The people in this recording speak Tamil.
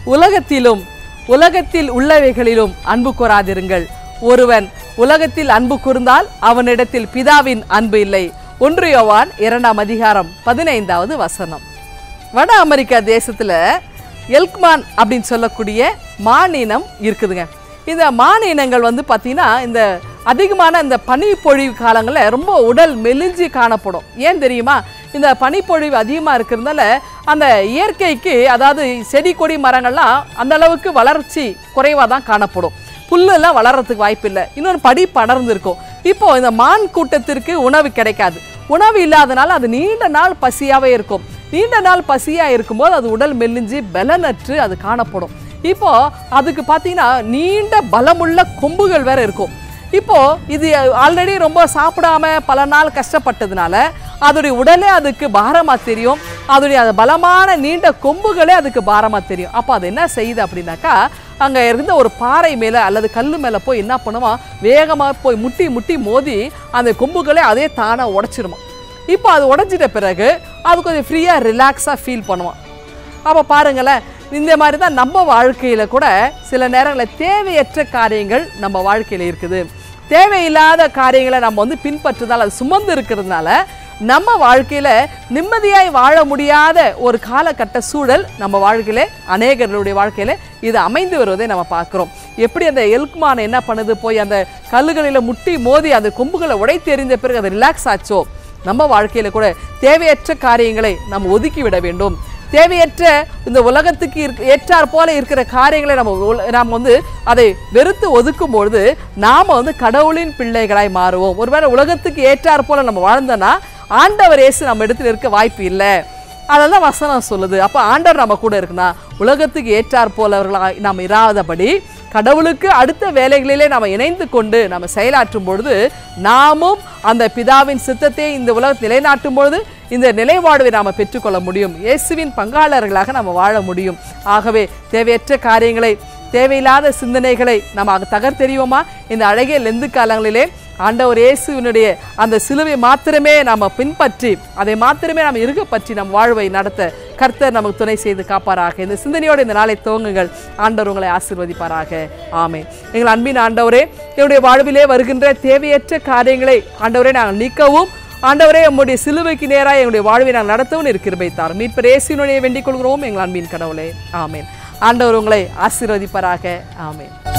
உலகத்திலும் உலகத்தில் உள்ளவைகளிலும் அன்பு கூறாதிருங்கள் ஒருவன் உலகத்தில் அன்பு கூர்ந்தால் அவனிடத்தில் பிதாவின் அன்பு இல்லை ஒன்று யோவான் இரண்டாம் அதிகாரம் பதினைந்தாவது வசனம் வட அமெரிக்கா தேசத்துல எல்க்மான் அப்படின்னு சொல்லக்கூடிய மானினம் இருக்குதுங்க இந்த மானினங்கள் வந்து பார்த்தீங்கன்னா இந்த அதிகமான இந்த பனிப்பொழிவு காலங்களில் ரொம்ப உடல் மெலிஞ்சு காணப்படும் ஏன் தெரியுமா இந்த பனிப்பொழிவு அதிகமாக இருக்கிறதுனால அந்த இயற்கைக்கு அதாவது செடி கொடி மரங்கள்லாம் அந்த அளவுக்கு வளர்ச்சி குறைவாக தான் காணப்படும் புல்லெல்லாம் வளர்றதுக்கு வாய்ப்பு இல்லை இன்னொன்று படி படர்ந்து இருக்கும் இப்போ இந்த மான் கூட்டத்திற்கு உணவு கிடைக்காது உணவு இல்லாதனால அது நீண்ட நாள் பசியாவே இருக்கும் நீண்ட நாள் பசியா இருக்கும்போது அது உடல் மெலிஞ்சு பலனற்று அது காணப்படும் இப்போ அதுக்கு பார்த்தீங்கன்னா நீண்ட பலமுள்ள கொம்புகள் வேற இருக்கும் இப்போ இது ஆல்ரெடி ரொம்ப சாப்பிடாம பல நாள் கஷ்டப்பட்டதுனால அதோடைய உடலே அதுக்கு பாரமா தெரியும் அதோடைய அந்த பலமான நீண்ட கொம்புகளே அதுக்கு பாரமா தெரியும் அப்போ அது என்ன செய்யுது அப்படின்னாக்கா அங்க இருந்த ஒரு பாறை மேல அல்லது கல்லு மேல போய் என்ன பண்ணுமா வேகமா போய் முட்டி முட்டி மோதி அந்த கொம்புகளே அதே தானா உடைச்சிருமா இப்போ அது உடைஞ்சிட்ட பிறகு அது கொஞ்சம் ஃப்ரீயாக ரிலாக்ஸாக ஃபீல் பண்ணுவான் அப்போ பாருங்களேன் இந்த மாதிரி தான் நம்ம வாழ்க்கையில் கூட சில நேரங்களில் தேவையற்ற காரியங்கள் நம்ம வாழ்க்கையில் இருக்குது தேவையில்லாத காரியங்களை நம்ம வந்து பின்பற்றுதால் அது சுமந்து இருக்கிறதுனால நம்ம வாழ்க்கையில் நிம்மதியாய் வாழ முடியாத ஒரு காலகட்ட சூழல் நம்ம வாழ்க்கையில அநேகர்களுடைய வாழ்க்கையில இது அமைந்து வருவதை நம்ம பார்க்குறோம் எப்படி அந்த எல்குமான் என்ன பண்ணுது போய் அந்த கல்லுகளில் முட்டி மோதி அந்த கொம்புகளை உடைத்து எறிந்த பிறகு அது ரிலாக்ஸ் ஆச்சோ நம்ம வாழ்க்கையில கூட தேவையற்ற காரியங்களை நாம் ஒதுக்கி விட வேண்டும் தேவையற்ற இந்த உலகத்துக்கு இருக்க ஏற்றாற் போல இருக்கிற காரியங்களை நம்ம உல- நாம் வந்து அதை வெறுத்து ஒதுக்கும் பொழுது நாம வந்து கடவுளின் பிள்ளைகளாய் மாறுவோம் ஒருவேளை உலகத்துக்கு ஏற்றாற் போல நம்ம வாழ்ந்தோன்னா ஆண்டவர் இயேசு நம்ம இடத்துல இருக்க வாய்ப்பு இல்லை அதெல்லாம் வசனம் சொல்லுது அப்போ ஆண்டவர் நம்ம கூட இருக்குன்னா உலகத்துக்கு ஏற்றாற் போலவர்களாய் நாம் இராதபடி கடவுளுக்கு அடுத்த வேலைகளிலே நாம் இணைந்து கொண்டு நம்ம செயலாற்றும் பொழுது நாமும் அந்த பிதாவின் சித்தத்தை இந்த உலகத்தில் நிலைநாட்டும் பொழுது இந்த நிலைவாழ்வை நாம் பெற்றுக்கொள்ள முடியும் இயேசுவின் பங்காளர்களாக நம்ம வாழ முடியும் ஆகவே தேவையற்ற காரியங்களை தேவையில்லாத சிந்தனைகளை நம்ம தகர்த்தெறிவோமா இந்த அழகிய லெந்து காலங்களிலே ஆண்டவர் இயேசுவினுடைய அந்த சிலுவை மாத்திரமே நாம் பின்பற்றி அதை மாத்திரமே நாம் இருக பற்றி நம் வாழ்வை நடத்த கர்த்தர் நமக்கு துணை செய்து காப்பாராக இந்த சிந்தனையோடு இந்த நாளை துவங்குங்கள் ஆண்டவர் உங்களை ஆசீர்வதிப்பாராக ஆமென் எங்கள் அன்பின் ஆண்டவரே என்னுடைய வாழ்விலே வருகின்ற தேவையற்ற காரியங்களை ஆண்டவரே நாங்கள் நீக்கவும் ஆண்டவரே உம்முடைய சிலுவைக்கு நேராக எங்களுடைய வாழ்வை நாங்கள் நடத்தவும் இருக்கிறபை தார் மீட்பர் இயேசுவினுடைய வேண்டிக் கொள்கிறோம் எங்கள் அன்பின் கடவுளே ஆமென் ஆண்டவர் உங்களை ஆசீர்வதிப்பாராக ஆமென்